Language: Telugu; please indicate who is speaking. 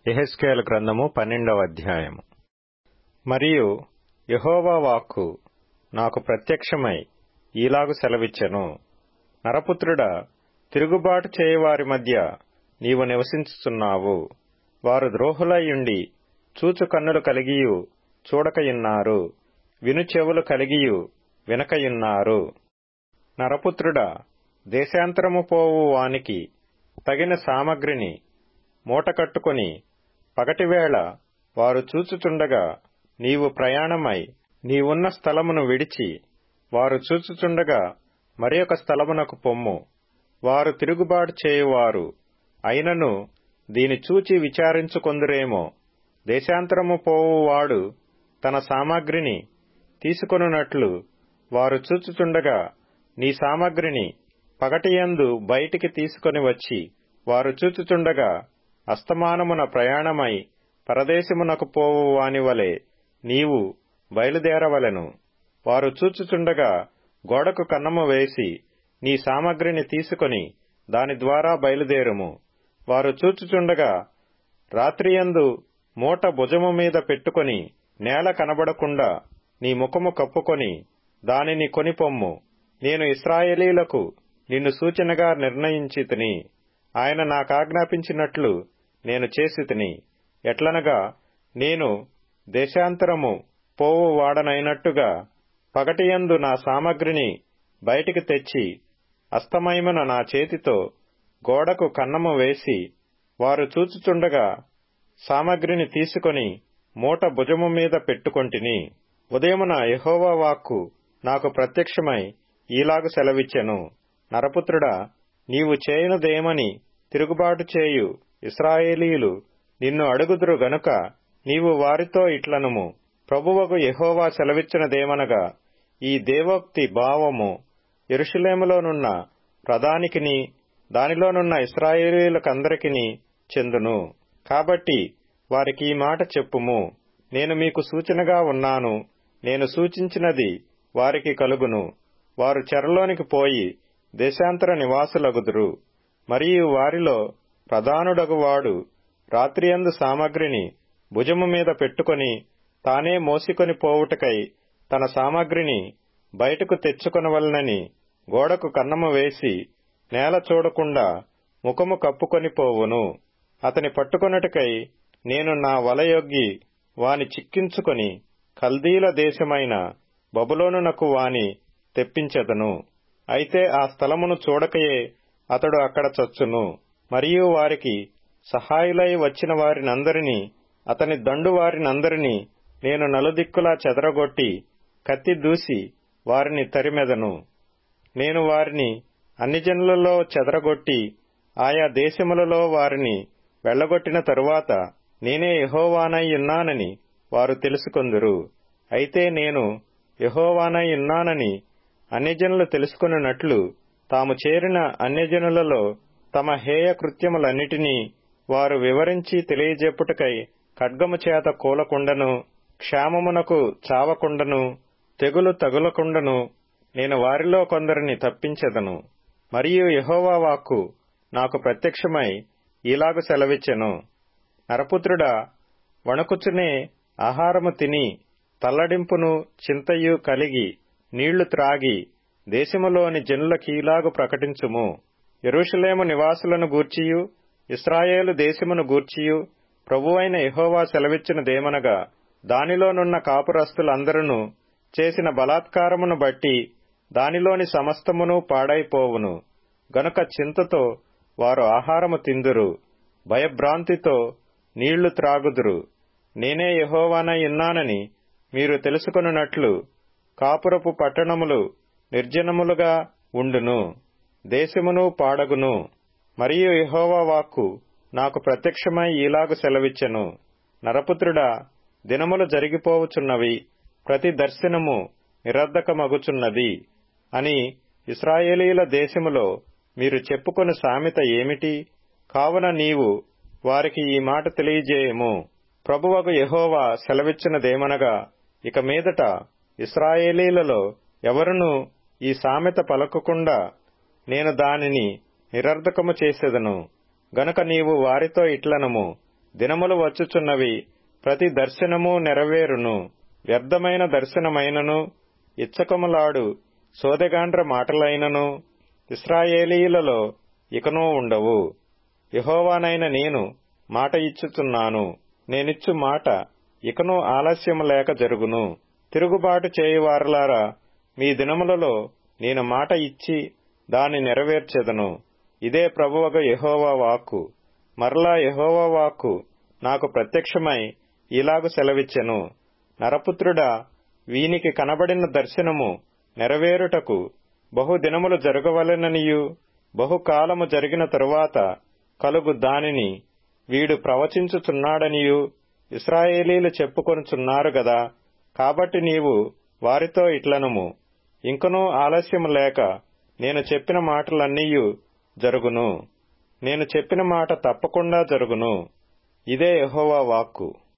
Speaker 1: యెహెజ్కేలు గ్రంథము పన్నెండవ అధ్యాయము మరియు యెహోవా వాక్కు నాకు ప్రత్యక్షమై ఈలాగు సెలవిచ్చెను నరపుత్రుడా తిరుగుబాటు చేయువారి మధ్య నీవు నివసించుచున్నావు వారు ద్రోహులైయుండి చూచు కన్నులు కలిగియు చూడకయున్నారు విను చెవులు కలిగియు వినకయున్నారు నరపుత్రుడా దేశాంతరము పోవు వానికి తగిన సామగ్రిని మూటకట్టుకొని పగటివేళ వారు చూచుచుండగా నీవు ప్రయాణమై నీవున్న స్థలమును విడిచి వారు చూచుచుండగా మరి ఒక స్థలమునకు పొమ్ము వారు తిరుగుబాటు చేయువారు అయినను దీని చూచి విచారించుకొందురేమో దేశాంతరము పోవువాడు తన సామగ్రిని తీసుకొనున్నట్లు వారు చూచుచుండగా నీ సామగ్రిని పగటియందు బయటికి తీసుకొని వచ్చి వారు చూచుచుండగా అస్తమానమున ప్రయాణమై పరదేశమునకు పోవు వాని వలె నీవు బయలుదేరవలెను వారు చూచుచుండగా గోడకు కన్నము వేసి నీ సామగ్రిని తీసుకొని దాని ద్వారా బయలుదేరుము వారు చూచుచుండగా రాత్రియందు మూట భుజము మీద పెట్టుకొని నేల కనబడకుండా నీ ముఖము కప్పుకొని దానిని కొనిపొమ్ము నేను ఇస్రాయేలీలకు నిన్ను సూచనగా నిర్ణయించితిని ఆయన నాకాజ్ఞాపించినట్లు నేను చేసితిని ఎట్లనగా నేను దేశాంతరము పోవు వాడనైనట్టుగా పగటియందు నా సామగ్రిని బయటికి తెచ్చి అస్తమయమున నా చేతితో గోడకు కన్నము వేసి వారు చూచుచుండగా సామగ్రిని తీసుకొని మూట భుజము మీద పెట్టుకొంటిని ఉదయమున యహోవా వాక్కు నాకు ప్రత్యక్షమై ఈలాగు సెలవిచ్చెను నరపుత్రుడా నీవు చేయనుదేమని తిరుగుబాటు చేయు ఇస్రాయేలీలు నిన్ను అడుగుదురు గనుక నీవు వారితో ఇట్లనుము ప్రభువకు యహోవా సెలవిచ్చినదేమనగా ఈ దేవోక్తి భావము ఎరుషులేములోనున్న ప్రధానికిని దానిలోనున్న ఇస్రాయేలీలకందరికిని చెందును కాబట్టి వారికి ఈ మాట చెప్పుము నేను మీకు సూచనగా ఉన్నాను నేను సూచించినది వారికి కలుగును వారు చెరలోనికి పోయి దేశాంతర నివాసులగుదురు మరియు వారిలో ప్రధానుడగువాడు రాత్రియందు సామగ్రిని భుజము మీద పెట్టుకొని తానే మోసికొని పోవుటకై తన సామగ్రిని బయటకు తెచ్చుకొనవలనని గోడకు కన్నము వేసి నేల చూడకుండా ముఖము కప్పుకొని పోవును అతని పట్టుకొనుటకై నేను నా వలయొగ్గి వాని చిక్కించుకొని కల్దీల దేశమైన బబులోనునకు వాని తెప్పించెదను అయితే ఆ స్థలమును చూడకయే అతడు అక్కడ చచ్చును మరియు వారికి సహాయులై వచ్చిన వారినందరినీ అతని దండు వారినందరినీ నేను నలుదిక్కులా చెదరగొట్టి కత్తి దూసి వారిని తరిమెదను నేను వారిని అన్ని జనులలో చెదరగొట్టి ఆయా దేశములలో వారిని వెళ్లగొట్టిన తరువాత నేనే యహోవానై ఉన్నానని వారు తెలుసుకొందురు అయితే నేను యహోవానై ఉన్నానని అన్యజనులు తెలుసుకున్నట్లు తాము చేరిన అన్యజనులలో తమ హేయ కృత్యములన్నిటినీ వారు వివరించి తెలియజెప్పుటకై ఖడ్గము చేత కూలకుండను క్షేమమునకు చావకుండను తెగులు తగులకుండను నేను వారిలో కొందరిని తప్పించెదను మరియు యహోవా వాక్కు నాకు ప్రత్యక్షమై ఇలాగు సెలవిచ్చెను నరపుత్రుడా వణుకుచునే ఆహారము తిని తల్లడింపును చింతయు కలిగి నీళ్లు త్రాగి దేశములోని జనులకీలాగు ప్రకటించుము ఎరుషలేము నివాసులను గూర్చియు ఇస్రాయేలు దేశమును గూర్చియు ప్రభువైన యహోవా సెలవిచ్చినదేమనగా దానిలోనున్న కాపురస్తులందరూ చేసిన బలాత్కారమును బట్టి దానిలోని సమస్తమును పాడైపోవును గనుక చింతతో వారు ఆహారము తిందురు భయభ్రాంతితో నీళ్లు త్రాగుదురు నేనే యహోవానై ఉన్నానని మీరు తెలుసుకొనున్నట్లు కాపురపు పట్టణములు నిర్జనములుగా ఉండును దేశమును పాడగును మరియు యహోవా వాక్కు నాకు ప్రత్యక్షమై ఈలాగు సెలవిచ్చెను నరపుత్రుడా దినములు జరిగిపోవుచున్నవి ప్రతి దర్శనము నిరర్ధకమగుచున్నది అని ఇస్రాయేలీల దేశములో మీరు చెప్పుకొని సామెత ఏమిటి కావున నీవు వారికి ఈ మాట తెలియజేయము ప్రభువగు యహోవా సెలవిచ్చినదేమనగా ఇక మీదట ఇస్రాయేలీలలో ఎవరునూ ఈ సామెత పలకకుండా నేను దానిని నిరర్ధకము చేసేదను గనుక నీవు వారితో ఇట్లనము దినములు వచ్చుచున్నవి ప్రతి దర్శనము నెరవేరును వ్యర్థమైన దర్శనమైనను ఇచ్చకములాడు సోదెగాండ్ర మాటలైనను ఇస్రాయేలీలలో ఇకనూ ఉండవు యహోవానైన నేను మాట ఇచ్చుచున్నాను నేనిచ్చు మాట ఇకనూ ఆలస్యము లేక జరుగును తిరుగుబాటు చేయువారలారా మీ దినములలో నేను మాట ఇచ్చి దాని నెరవేర్చెదను ఇదే ప్రభువగ యహోవా వాక్కు మరలా యహోవా వాక్కు నాకు ప్రత్యక్షమై ఇలాగు సెలవిచ్చెను నరపుత్రుడా వీనికి కనబడిన దర్శనము నెరవేరుటకు బహుదినములు జరగవలెననియు బహుకాలము జరిగిన తరువాత కలుగు దానిని వీడు ప్రవచించుచున్నాడనియు ఇస్రాయేలీలు చెప్పుకొనుచున్నారు గదా కాబట్టి నీవు వారితో ఇట్లనుము ఇంకనూ ఆలస్యము లేక నేను చెప్పిన మాటలన్నీయు జరుగును నేను చెప్పిన మాట తప్పకుండా జరుగును ఇదే యహోవా వాక్కు